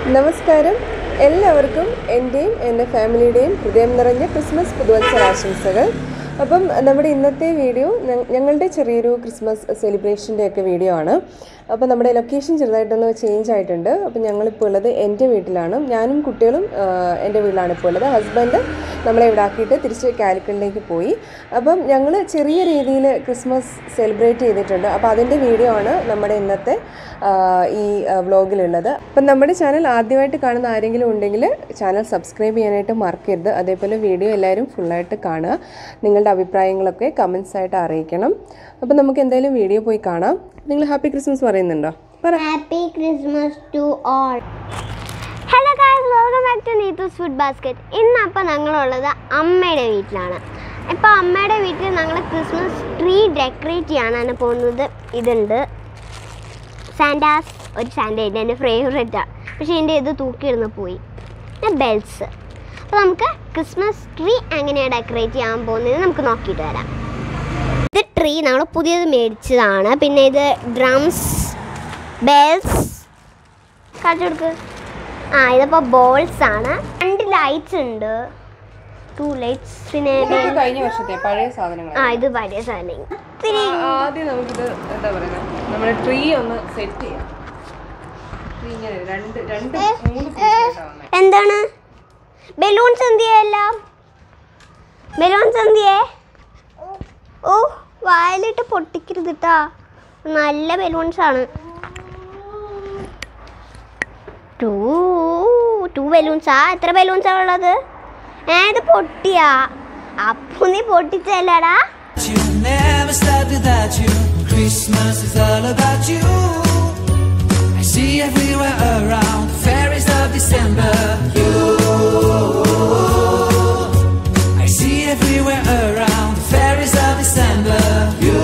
നമസ്കാരം എല്ലാവർക്കും എൻ്റെയും എൻ്റെ ഫാമിലിയുടെയും ഹൃദയം നിറഞ്ഞ ക്രിസ്മസ് പുതുവത്സരാശംസകൾ അപ്പം നമ്മുടെ ഇന്നത്തെ വീഡിയോ ഞ- ഞങ്ങളുടെ ചെറിയൊരു ക്രിസ്മസ് സെലിബ്രേഷൻ്റെ ഒക്കെ വീഡിയോ ആണ് അപ്പോൾ നമ്മുടെ ലൊക്കേഷൻ ചെറുതായിട്ടൊന്ന് ചേഞ്ച് ആയിട്ടുണ്ട് അപ്പം ഞങ്ങളിപ്പോൾ ഉള്ളത് എൻ്റെ വീട്ടിലാണ് ഞാനും കുട്ടികളും ആ, എൻ്റെ വീട്ടിലാണ് ഇപ്പോൾ ഉള്ളത് ഹസ്ബൻഡ് നമ്മളെ ഇവിടെ ആക്കിയിട്ട് തിരിച്ച് കാലിക്കറ്റിലേക്ക് പോയി അപ്പം ഞങ്ങൾ ചെറിയ രീതിയിൽ ക്രിസ്മസ് സെലിബ്രേറ്റ് ചെയ്തിട്ടുണ്ട് അപ്പോൾ അതിൻ്റെ വീഡിയോ ആണ് നമ്മുടെ ഇന്നത്തെ ആ, ഈ വ്ളോഗിലുള്ളത് അപ്പം നമ്മുടെ ചാനൽ ആദ്യമായിട്ട് കാണുന്ന ആരെങ്കിലും ഉണ്ടെങ്കിൽ ചാനൽ സബ്സ്ക്രൈബ് ചെയ്യാനായിട്ട് മറക്കരുത് അതേപോലെ വീഡിയോ എല്ലാവരും ഫുള്ളായിട്ട് കാണുക നിങ്ങളുടെ അഭിപ്രായങ്ങളൊക്കെ കമൻസ് ആയിട്ട് അറിയിക്കണം അപ്പം നമുക്ക് എന്തായാലും വീഡിയോ പോയി കാണാം നിങ്ങൾ ഹാപ്പി ക്രിസ്മസ് പറയുന്നുണ്ടോ പറ happy Christmas to all hello guys welcome back to Neethu's food basket ഇന്ന് അപ്പോൾ ഞങ്ങളുള്ളത് അമ്മയുടെ വീട്ടിലാണ് ഇപ്പോൾ അമ്മയുടെ വീട്ടിൽ ഞങ്ങൾ ക്രിസ്മസ് ട്രീ ഡെക്കറേറ്റ് ചെയ്യാനാണ് പോകുന്നത് ഇതുണ്ട് സാൻഡാസ് ഒരു സാൻഡ ഉണ്ട് എൻ്റെ ഫേവറേറ്റാണ് പക്ഷേ എൻ്റെ ഇത് തൂക്കിയിടുന്ന് പോയി പിന്നെ ബെൽസ് അപ്പോൾ നമുക്ക് ക്രിസ്മസ് ട്രീ എങ്ങനെയാണ് ഡെക്കറേറ്റ് ചെയ്യാൻ പോകുന്നത് നമുക്ക് നോക്കിയിട്ട് വരാം ഇത് ട്രീ നമ്മൾ പുതിയത് മേടിച്ചതാണ് പിന്നെ ഇത് ഡ്രംസ് ബെൽസ് കാണിച്ചു കൊടുക്ക് ആ ഇതിപ്പോൾ ബോൾസ് ആണ് രണ്ട് ലൈറ്റ്സ് ഉണ്ട് ടു ലൈറ്റ്സ് പിന്നെ ഇതൊക്കെ കഴിഞ്ഞ വർഷത്തെ പഴയ സാധനങ്ങൾ ആ ഇത് വലിയ സാധനം ഇത്തിരി ആദ്യം നമുക്കിത് എന്താ പറയുക നമ്മുടെ ട്രീ ഒന്ന് സെറ്റ് ചെയ്യാം ട്രീ ഇങ്ങനെ രണ്ട് രണ്ട് മൂന്ന് പീസായിട്ടാണ് എന്താണ് ബലൂൺസ് എന്ത് ചെയ്യെല്ലാം ബലൂൺസ് എന്ത് ചെയ്യേ ഓ വായിലിട്ട് പൊട്ടിക്കരുത് കേട്ടാ നല്ല ബലൂൺസ് ആണ് ടൂ ടൂ ബലൂൺസാ എത്ര ബലൂൺസാ ഉള്ളത് ഏ ഇത് പൊട്ടിയാ അപ്പു നീ പൊട്ടിച്ചല്ലടാ You never start without you. Christmas is all about you. I see everywhere around the fairies of December. You. I see everywhere around the fairies of December. You.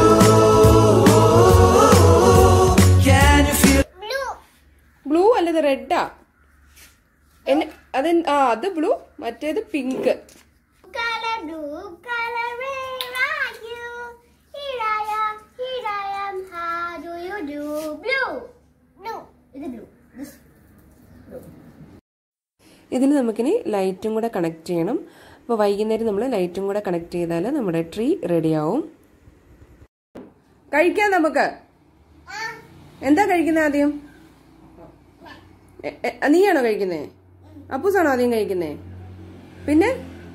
Can you feel? Blue അല്ലത് റെഡാ എന്നെ അത് ആ അത് blue മറ്റേത് pink Color blue, color where are you? Here I am, here I am. How do you do? Blue, blue. ഇത് blue. This ഇതിന് നമുക്കിനി ലൈറ്റും കൂടെ കണക്ട് ചെയ്യണം അപ്പോൾ വൈകുന്നേരം നമ്മൾ ലൈറ്റും കൂടെ കണക്ട് ചെയ്താൽ നമ്മുടെ ട്രീ റെഡിയാവും കഴിക്കാം നമുക്ക് എന്താ കഴിക്കുന്നത് ആദ്യം എ- എ- നീയാണോ കഴിക്കുന്നേ അപ്പൂസാണോ ആദ്യം കഴിക്കുന്നേ പിന്നെ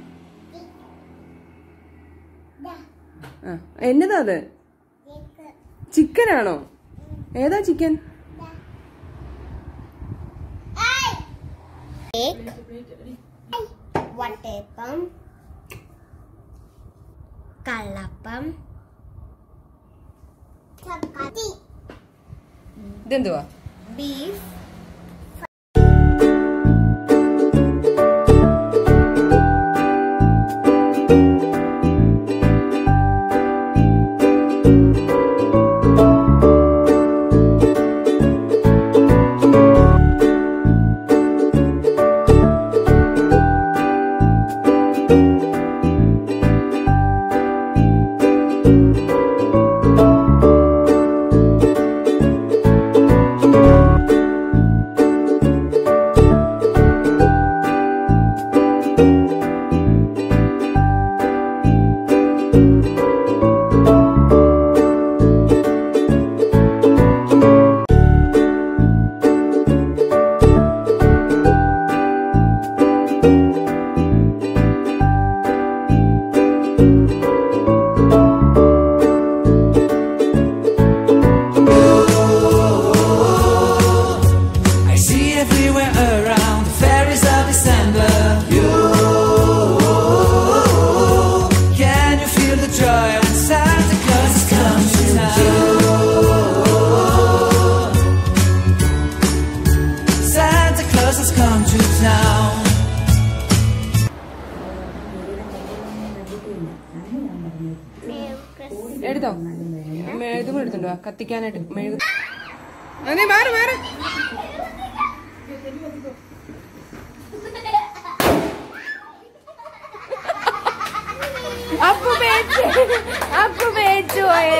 ആ എന്നതാ അത് ചിക്കനാണോ ഏതാ ചിക്കൻ Cake. വട്ടയപ്പം കള്ളപ്പം ചപ്പാത്തി ഇതെന്തുവാ beef I see everywhere around the fairies of December. You. Can you feel the joy when Santa Claus is coming to town? Santa Claus has come to town. എടുത്തോ മെഴുകും കൂടെ എടുത്തുണ്ടോ കത്തിക്കാനായിട്ട് മെഴുകു അതെ മാറ് മാറ് അപ്പു പേച്ചു അപ്പു പേച്ചു പോയേ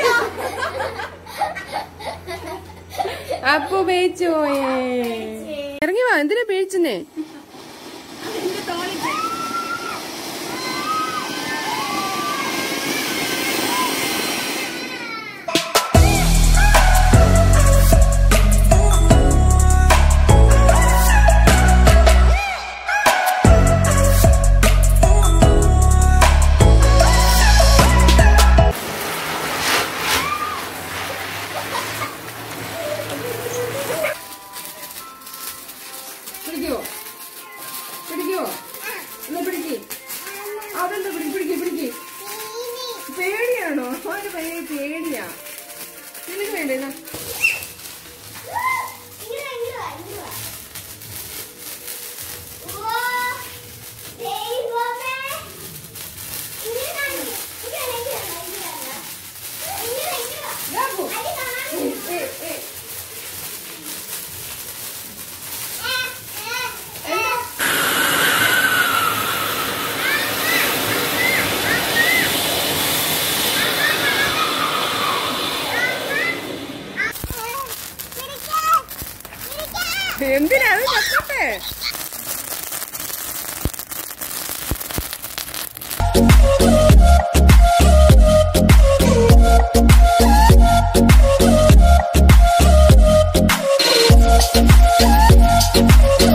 അപ്പു പേച്ചു പോയേ ഇറങ്ങി വാ എന്തിനാ പേടിച്ചെന്നേ പിടിക്കുവോ പിടിക്കുവോ എന്നാ പിടിക്ക് അതെന്താ പിടി പിടിക്ക് പിടിക്ക് പേടിയാണോ അവന് ഭയങ്കര പേടിയാ നിനക്ക് വേണ്ടേ എന്നാ ദാ പോ. ഏയ്, ഏയ്, ഏയ്. എന്താ? എന്തിനാ അത് കത്തട്ടെ Thank